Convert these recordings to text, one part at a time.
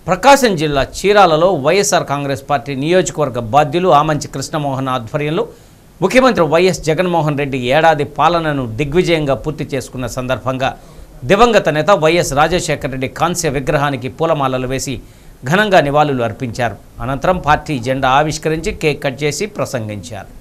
ప్రకాశం జిల్లా చీరాలలో వైఎస్ఆర్ కాంగ్రెస్ పార్టీ నియోజకవర్గ బాధ్యులు ఆమంచి కృష్ణమోహన్ ఆధ్వర్యంలో ముఖ్యమంత్రి వైఎస్ జగన్మోహన్ రెడ్డి ఏడాది పాలనను దిగ్విజయంగా పూర్తి చేసుకున్న సందర్భంగా దివంగత నేత వైఎస్ రాజశేఖర రెడ్డి కాంస్య విగ్రహానికి పూలమాలలు వేసి ఘనంగా నివాళులు అర్పించారు అనంతరం పార్టీ జెండా ఆవిష్కరించి కేక్ కట్ చేసి ప్రసంగించారు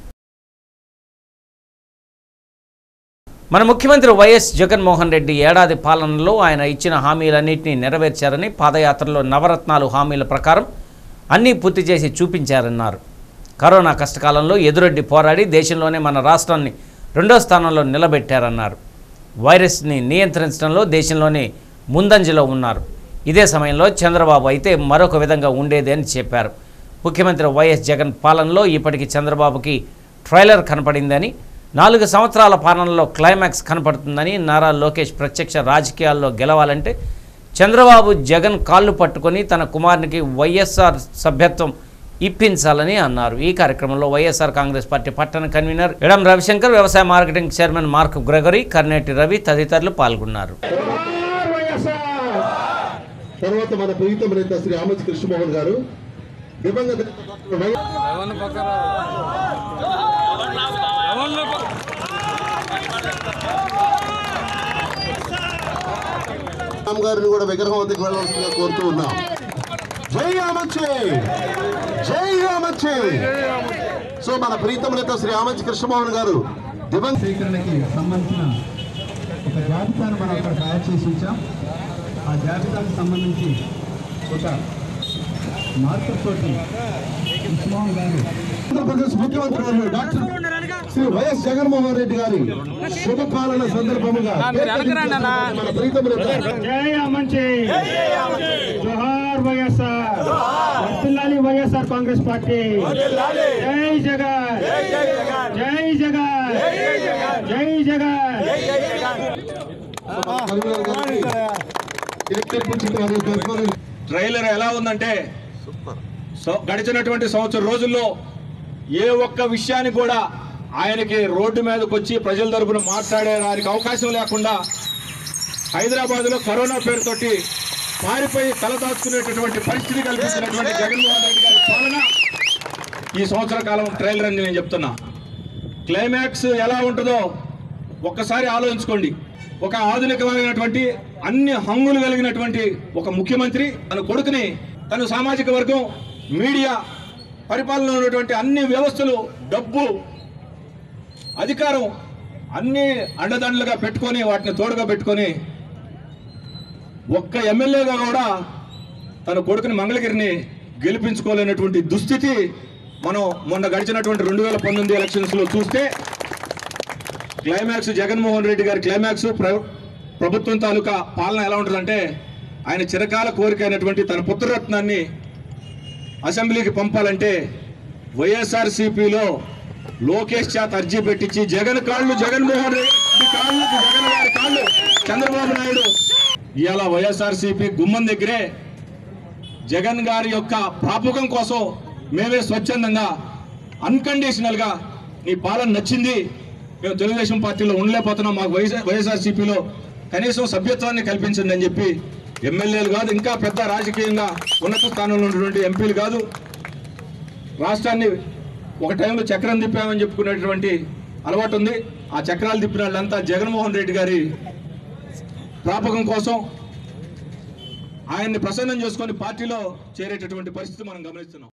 మన ముఖ్యమంత్రి వైఎస్ జగన్మోహన్ రెడ్డి ఏడాది పాలనలో ఆయన ఇచ్చిన హామీలన్నింటినీ నెరవేర్చారని పాదయాత్రలో నవరత్నాలు హామీల ప్రకారం అన్నీ పూర్తి చేసి చూపించారన్నారు కరోనా కష్టకాలంలో ఎదురొడ్డి పోరాడి దేశంలోనే మన రాష్ట్రాన్ని రెండో స్థానంలో నిలబెట్టారన్నారు వైరస్ని నియంత్రించడంలో దేశంలోనే ముందంజలో ఉన్నారు ఇదే సమయంలో చంద్రబాబు అయితే మరొక విధంగా ఉండేది అని చెప్పారు ముఖ్యమంత్రి వైఎస్ జగన్ పాలనలో ఇప్పటికి చంద్రబాబుకి ట్రైలర్ కనపడిందని నాలుగు సంవత్సరాల పాలనలో క్లైమాక్స్ కనపడుతుందని నారా లోకేష్ ప్రత్యక్ష రాజకీయాల్లో గెలవాలంటే చంద్రబాబు జగన్ కాళ్ళు పట్టుకొని తన కుమారునికి వైఎస్ఆర్ సభ్యత్వం ఇప్పించాలని అన్నారు ఈ కార్యక్రమంలో వైఎస్ఆర్ కాంగ్రెస్ పార్టీ పట్టణ కన్వీనర్ ఎడం రవిశంకర్ వ్యవసాయ మార్కెటింగ్ చైర్మన్ మార్క్ గ్రెగరీ కర్నేటి రవి తదితరులు పాల్గొన్నారు తర్వాత మన ప్రీతం నేత శ్రీ ఆమజ్ కృష్ణమోహన్ గారు దివంగత నేత డాక్టర్ వై- రామ్ గారిని కూడా విగ్రహం వద్దకు వెళ్ళవలసిందిగా కోరుతూ ఉన్నాం జై రామచ్చి జై రామచ్చి సో మన ప్రీతం నేత శ్రీ ఆమజ్ కృష్ణమోహన్ గారు దివంగత సేకరణకి సంబంధించిన ఒక జాబితాను మనం అక్కడ తయారు చేసి ఉంచాం ఆ జాబితాకు సంబంధించి ఒక మార్కర్ తోటి ఉస్మాన్ గారు ఆంధ్రప్రదేశ్ ముఖ్యమంత్రి వర్యులు డాక్టర్ శ్రీ వైఎస్ జగన్మోహన్ రెడ్డి గారి శుభపాలన సందర్భముగా మన ప్రీతం నేత జై అమంచి జోహార్ వైఎస్ఆర్ వర్ధిల్లాలి వైఎస్ఆర్ కాంగ్రెస్ పార్టీ జై జగన్ జై జగన్ జై జగన్ కరీంనగర్ గారికి ఎలక్ట్రిక్ వారి తరఫున ట్రైలర్ ఎలా ఉందంటే సో- గడిచినటువంటి సంవత్సరం రోజుల్లో ఏ ఒక్క విషయాన్ని కూడా ఆయనకి రోడ్డు మీదకి వచ్చి ప్రజల తరపున మాట్లాడేదానికి అవకాశం లేకుండా హైదరాబాద్లో కరోనా పేరుతోటి పారిపోయి తలదాచుకునేటటువంటి పరిస్థితి కల్పించినటువంటి జగన్మోహన్ రెడ్డి గారి పాలన ఈ సంవత్సర కాలం ట్రైలర్ అని నేను చెప్తున్నా క్లైమాక్స్ ఎలా ఉంటుందో ఒక్కసారి ఆలోచించుకోండి ఒక ఆధునికమైనటువంటి అన్ని హంగులు కలిగినటువంటి ఒక ముఖ్యమంత్రి తన కొడుకుని తన సామాజిక వర్గం మీడియా పరిపాలన ఉన్నటువంటి అన్ని వ్యవస్థలు డబ్బు అధికారం అన్ని అండదండలుగా పెట్టుకొని వాటిని తోడుగా పెట్టుకొని ఒక్క ఎమ్మెల్యేగా కూడా తన కొడుకుని మంగళగిరిని గెలిపించుకోలేనటువంటి దుస్థితి మనం మొన్న గడిచినటువంటి రెండు వేల పంతొమ్మిది ఎలక్షన్స్ లో చూస్తే క్లైమాక్స్ జగన్మోహన్ రెడ్డి గారి క్లైమాక్స్ ప్ర- ప్రభుత్వం తాలూకా పాలన ఎలా ఉంటుందంటే ఆయన చిరకాల కోరిక అయినటువంటి తన పుత్రరత్నాన్ని అసెంబ్లీకి పంపాలంటే వైఎస్ఆర్ సిపిలో లోకేష్ చేత అర్జీ పెట్టించి జగన్ కాళ్ళు జగన్మోహన్ రెడ్డి కాళ్ళు జగన్ గారి కాళ్ళు చంద్రబాబు నాయుడు ఇవాళ వైఎస్ఆర్ సిపి గుమ్మం దగ్గరే జగన్ గారి యొక్క ప్రాపకం కోసం మేమే స్వచ్ఛందంగా అన్కండిషనల్ గా నీ పాలన నచ్చింది మేము తెలుగుదేశం పార్టీలో ఉండలేకపోతున్నాం మాకు వైఎస్ఆర్ వైఎస్ఆర్సీపీలో కనీసం సభ్యత్వాన్ని కల్పించండి అని చెప్పి ఎమ్మెల్యేలు కాదు ఇంకా పెద్ద రాజకీయంగా ఉన్నత స్థానంలో ఉన్నటువంటి ఎంపీలు కాదు రాష్ట్రాన్ని ఒక టైంలో చక్రం తిప్పామని చెప్పుకునేటువంటి అలవాటు ఉంది ఆ చక్రాలు తిప్పిన వాళ్ళంతా జగన్మోహన్ రెడ్డి గారి ప్రాపకం కోసం ఆయన్ని ప్రసన్నం చేసుకొని పార్టీలో చేరేటటువంటి పరిస్థితి మనం గమనిస్తున్నాం